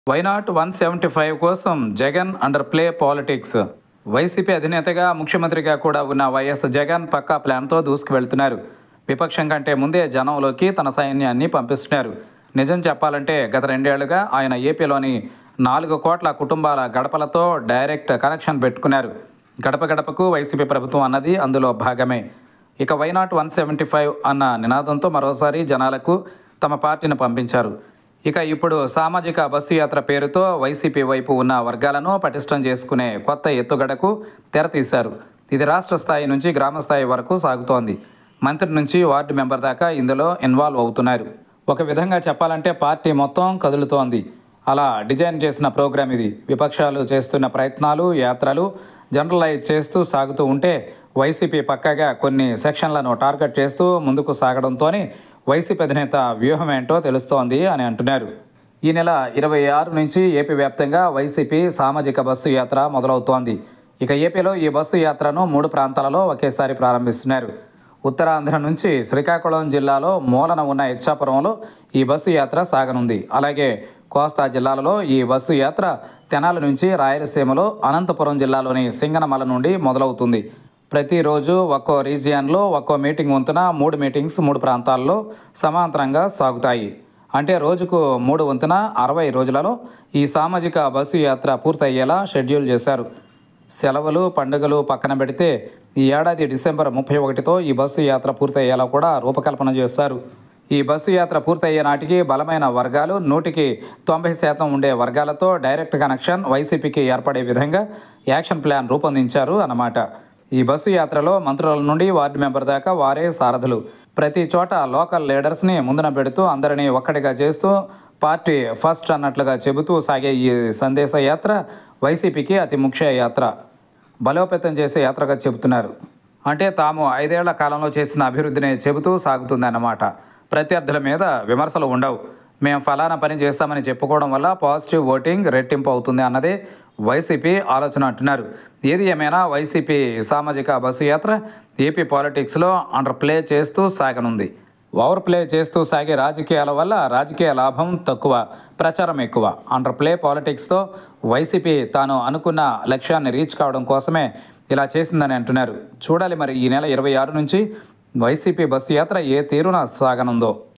why not one seventy five కోసం Jagan under play politics YCP అధినేతగా ముఖ్యమంత్రిగా కూడా ఉన్న వైఎస్ జగన్ పక్కా ప్లాన్తో దూసుకువెళ్తున్నారు విపక్షం కంటే ముందే జనంలోకి తన సైన్యాన్ని పంపిస్తున్నారు నిజం చెప్పాలంటే గత రెండేళ్లుగా ఆయన ఏపీలోని నాలుగు కోట్ల కుటుంబాల గడపలతో డైరెక్ట్ కనెక్షన్ పెట్టుకున్నారు గడప గడపకు వైసీపీ ప్రభుత్వం అన్నది అందులో భాగమే ఇక వైనాట్ వన్ సెవెంటీ ఫైవ్ అన్న నినాదంతో మరోసారి జనాలకు తమ పార్టీని పంపించారు ఇక ఇప్పుడు సామాజిక బస్సు యాత్ర పేరుతో వైసీపీ వైపు ఉన్న వర్గాలను పటిష్టం చేసుకునే కొత్త ఎత్తుగడకు తెరతీశారు ఇది రాష్ట్ర స్థాయి నుంచి గ్రామ స్థాయి వరకు సాగుతోంది మంత్రి నుంచి వార్డు మెంబర్ దాకా ఇందులో ఇన్వాల్వ్ అవుతున్నారు ఒక విధంగా చెప్పాలంటే పార్టీ మొత్తం కదులుతోంది అలా డిజైన్ చేసిన ప్రోగ్రాం ఇది విపక్షాలు చేస్తున్న ప్రయత్నాలు యాత్రలు జనరలైజ్ చేస్తూ సాగుతూ ఉంటే వైసీపీ పక్కగా కొన్ని సెక్షన్లను టార్గెట్ చేస్తూ ముందుకు సాగడంతోనే వైసీపీ అధినేత వ్యూహం ఏంటో తెలుస్తోంది అని అంటున్నారు ఈ నెల ఇరవై ఆరు నుంచి ఏపీ వ్యాప్తంగా వైసీపీ సామాజిక బస్సు యాత్ర మొదలవుతోంది ఇక ఏపీలో ఈ బస్సు యాత్రను మూడు ప్రాంతాలలో ఒకేసారి ప్రారంభిస్తున్నారు ఉత్తరాంధ్ర నుంచి శ్రీకాకుళం జిల్లాలో మూలన ఉన్న ఇచ్చాపురంలో ఈ బస్సు యాత్ర సాగనుంది అలాగే కోస్తా జిల్లాలలో ఈ బస్సు యాత్ర తెనాలి నుంచి రాయలసీమలో అనంతపురం జిల్లాలోని సింగనమల నుండి మొదలవుతుంది ప్రతిరోజు ఒక్కో రీజియన్లో ఒక్కో మీటింగ్ వంతున మూడు మీటింగ్స్ మూడు ప్రాంతాల్లో సమాంతరంగా సాగుతాయి అంటే రోజుకు మూడు వంతున అరవై రోజులలో ఈ సామాజిక బస్సు యాత్ర పూర్తయ్యేలా షెడ్యూల్ చేశారు సెలవులు పండుగలు పక్కన పెడితే ఈ ఏడాది డిసెంబర్ ముప్పై ఒకటితో ఈ బస్సు యాత్ర పూర్తయ్యేలా కూడా రూపకల్పన చేశారు ఈ బస్సు యాత్ర పూర్తయ్యే నాటికి బలమైన వర్గాలు నూటికి తొంభై శాతం ఉండే వర్గాలతో డైరెక్ట్ కనెక్షన్ వైసీపీకి ఏర్పడే విధంగా యాక్షన్ ప్లాన్ రూపొందించారు అన్నమాట ఈ బస్సు యాత్రలో మంత్రుల నుండి వార్డు మెంబర్ దాకా వారే సారథులు ప్రతి చోట లోకల్ లీడర్స్ని ముందున పెడుతూ అందరినీ ఒక్కడిగా చేస్తూ పార్టీ ఫస్ట్ అన్నట్లుగా చెబుతూ సాగే ఈ సందేశ యాత్ర వైసీపీకి అతి ముఖ్య యాత్ర బలోపేతం చేసే యాత్రగా చెబుతున్నారు అంటే తాము ఐదేళ్ల కాలంలో చేసిన అభివృద్ధిని చెబుతూ సాగుతుందన్నమాట ప్రత్యర్థుల మీద విమర్శలు ఉండవు మేము ఫలానా పని చేస్తామని చెప్పుకోవడం వల్ల పాజిటివ్ ఓటింగ్ రెట్టింపు అవుతుంది అన్నదే వైసీపీ ఆలోచన అంటున్నారు ఏది ఏమైనా వైసీపీ సామాజిక బస్సు యాత్ర ఏపీ పాలిటిక్స్లో అండర్ ప్లే చేస్తూ సాగనుంది ఓవర్ ప్లే చేస్తూ సాగే రాజకీయాల వల్ల రాజకీయ లాభం తక్కువ ప్రచారం ఎక్కువ అండర్ ప్లే పాలిటిక్స్తో వైసీపీ తాను అనుకున్న లక్ష్యాన్ని రీచ్ కావడం కోసమే ఇలా చేసిందని అంటున్నారు చూడాలి మరి ఈ నెల ఇరవై ఆరు నుంచి వైసీపీ బస్సు యాత్ర ఏ తీరున సాగనుందో